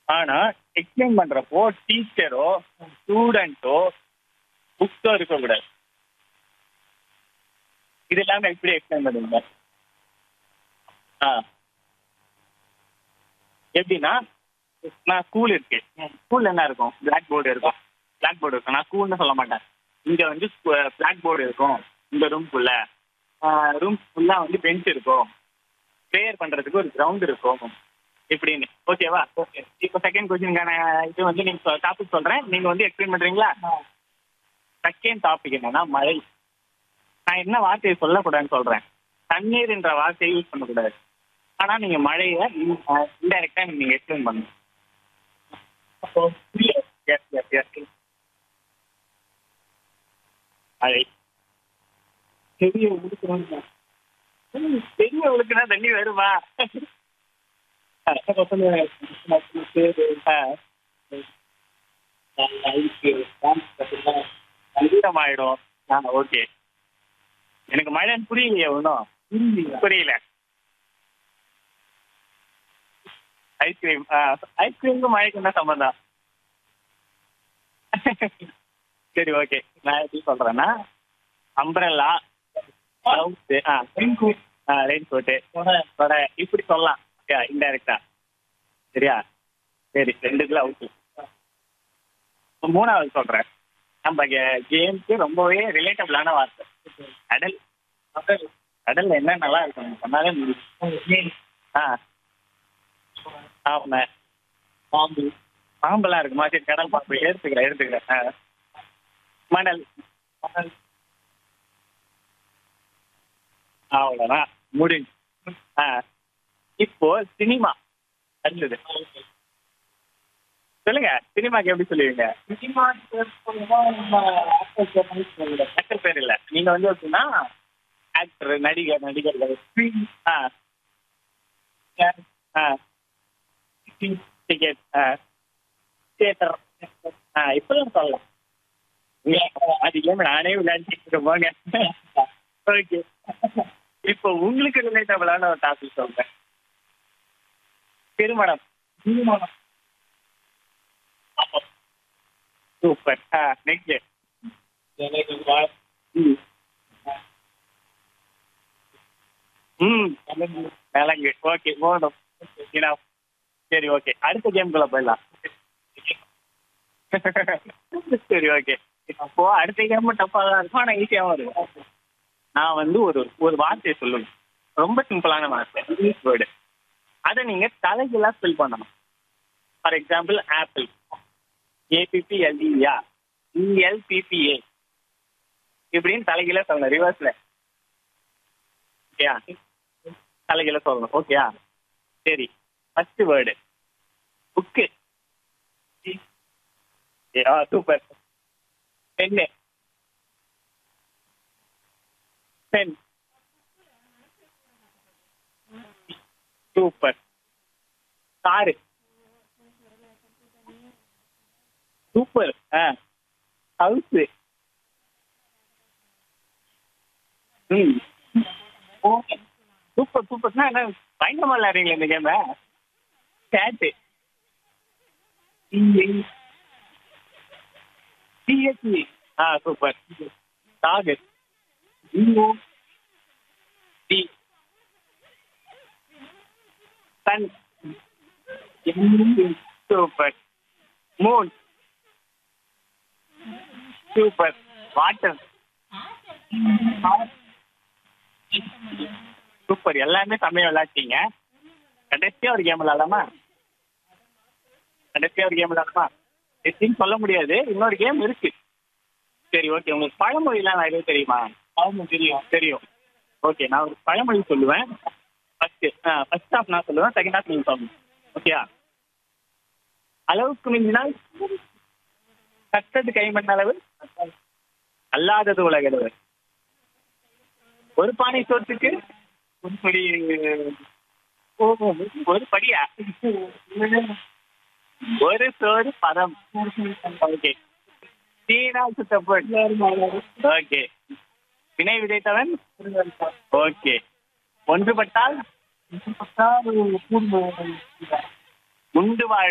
ஆனா எக்ஸ்பிளைன் பண்றப்போ டீச்சரோ ஸ்டூடெண்ட்டோ புக்ஸோ இருக்கக்கூடாது இது இல்லாம எப்படி எக்ஸ்பிளைன் பண்ணுவீங்க ஆ எப்படின்னா நான் ஸ்கூல் இருக்கு ஸ்கூல்ல என்ன இருக்கும் பிளாக் போர்டு இருக்கும் பிளாக் போர்டு இருக்கும் நான் ஸ்கூல்னு சொல்ல மாட்டேன் இங்க வந்து பிளாக் போர்டு இருக்கும் இந்த ரூம்குள்ள ரூம் ஃபுல்லா வந்து பெஞ்ச் இருக்கும் ப்ரேயர் பண்றதுக்கு ஒரு கிரவுண்ட் இருக்கும் இப்படின்னு ஓகேவா ஓகே இப்போ செகண்ட் கொஸ்டினுக்கான இது வந்து நீங்க டாபிக் சொல்றேன் நீங்க வந்து எக்ஸ்பிளைன் பண்றீங்களா செகண்ட் டாபிக் என்னன்னா மழை நான் என்ன வார்த்தையை சொல்லக்கூடாதுன்னு சொல்றேன் தண்ணீர் என்ற வார்த்தையை யூஸ் பண்ணக்கூடாது ஆனா நீங்க மழையை இன்டைரக்டா நீங்க எக்ஸ்பிளைன் பண்ணணும் அப்போ எஸ் எஸ் எஸ் மழை பெரிய உழுக்குறாங்க பெரிய உழுக்குனா தண்ணி வருமா ஆயிடும் ஓகே எனக்கு மழைன்னு புரியலையே ஒன்றும் புரியல ஐஸ்கிரீம் ஐஸ்கிரீமுக்கும் மழைக்கு என்ன சம்பந்தம் சரி ஓகே நான் எப்படி சொல்றேன்னா அம்பரல்லா க்ளவுஸ் ஆ ரெயின் கோட் ஆ ரெயின் கோட்டு கொடை இப்படி சொல்லலாம் ஓகே இன்டைரக்டா சரியா சரி ரெண்டுக்குள்ள அவுட்டு மூணாவது சொல்றேன் நம்ம கேம்க்கு ரொம்பவே ரிலேட்டபிளான வார்த்தை கடல் கடல்ல என்ன நல்லா இருக்கும் சொன்னாலே முடியும் ஆ ஆமா பாம்பு பாம்பெல்லாம் இருக்குமா சரி கடல் பாம்பு எடுத்துக்கிறேன் எடுத்துக்கிறேன் ஆ மணல் மணல் அவ்வளோதான் முடிஞ்சு ஆ இப்போ சினிமா அடுத்தது சொல்லுங்க சினிமாக்கு எப்படி சொல்லுவீங்க சினிமா ஆக்டர் பேர் இல்ல நீங்க வந்து எப்படின்னா ஆக்டர் நடிகர் நடிகர்கள் ஆ ஆ டிக்கெட் ஆ தியேட்டர் ஆ இப்பெல்லாம் சொல்லலாம் அது ஏன் நானே விளையாடிட்டு போங்க ஓகே இப்போ உங்களுக்கு ரிலேட்டபிளான ஒரு டாபிக் சொல்றேன் திருமணம் திருமணம் சூப்பர் ஆ நெக்ஸ்ட் ம் விலங்கு ஓகே போதும் இனஃப் சரி ஓகே அடுத்த கேம்குள்ள போயிடலாம் சரி ஓகே அப்போ அடுத்த கேம் டஃப்பாக தான் இருக்கும் ஆனால் ஈஸியாகவும் இருக்கும் நான் வந்து ஒரு ஒரு வார்த்தையை சொல்லணும் ரொம்ப சிம்பிளான வார்த்தை இங்கிலீஷ் வேர்டு அதை நீங்க தலைகளாக ஃபில் பண்ணணும் ஃபார் எக்ஸாம்பிள் ஆப்பிள் ஏபிபிஎல்இயா இஎல்பிபிஏ இப்படின்னு தலைகீழ சொல்லணும் ரிவர்ஸ்ல ஓகேயா தலைகீழ சொல்லணும் ஓகேயா சரி ஃபர்ஸ்ட் வேர்டு புக்கு ஆ super pen pen super car super ஆ ஹவுஸ் ம் ஓகே சூப்பர் சூப்பர்னா என்ன பயங்கரமா விளையாடுறீங்களா இந்த கேம கேட்டு சிஎஸ்சி ஆ சூப்பர் டாகு டி sun super moon super water super எல்லாமே செம்மையா விளையாட்டீங்க கடைசியா ஒரு கேம் விளையாடலாமா கடைசியா ஒரு கேம் விளையாடலாமா எப்படின்னு சொல்ல முடியாது இன்னொரு கேம் இருக்கு சரி ஓகே உங்களுக்கு பழமொழிலாம் நிறைய தெரியுமா பழமொழி தெரியும் தெரியும் ஓகே நான் ஒரு பழமொழி சொல்லுவேன் ஃபர்ஸ்ட் ஃபர்ஸ்ட் ஹாஃப் நான் சொல்லுவேன் செகண்ட் ஹாஃப் நீங்க சொல்லணும் ஓகேயா அளவுக்கு மிஞ்சினால் கட்டது கைமண் அளவு அல்லாதது உலகளவு ஒரு பானை சோத்துக்கு ஒரு படி ஓ, ஒரு படியா ஒரு சோறு பதம் ஓகே சீனா சுத்தப்பட் ஓகே வினை விதைத்தவன் ஓகே ஒன்றுபட்டால் உண்டு வாழ்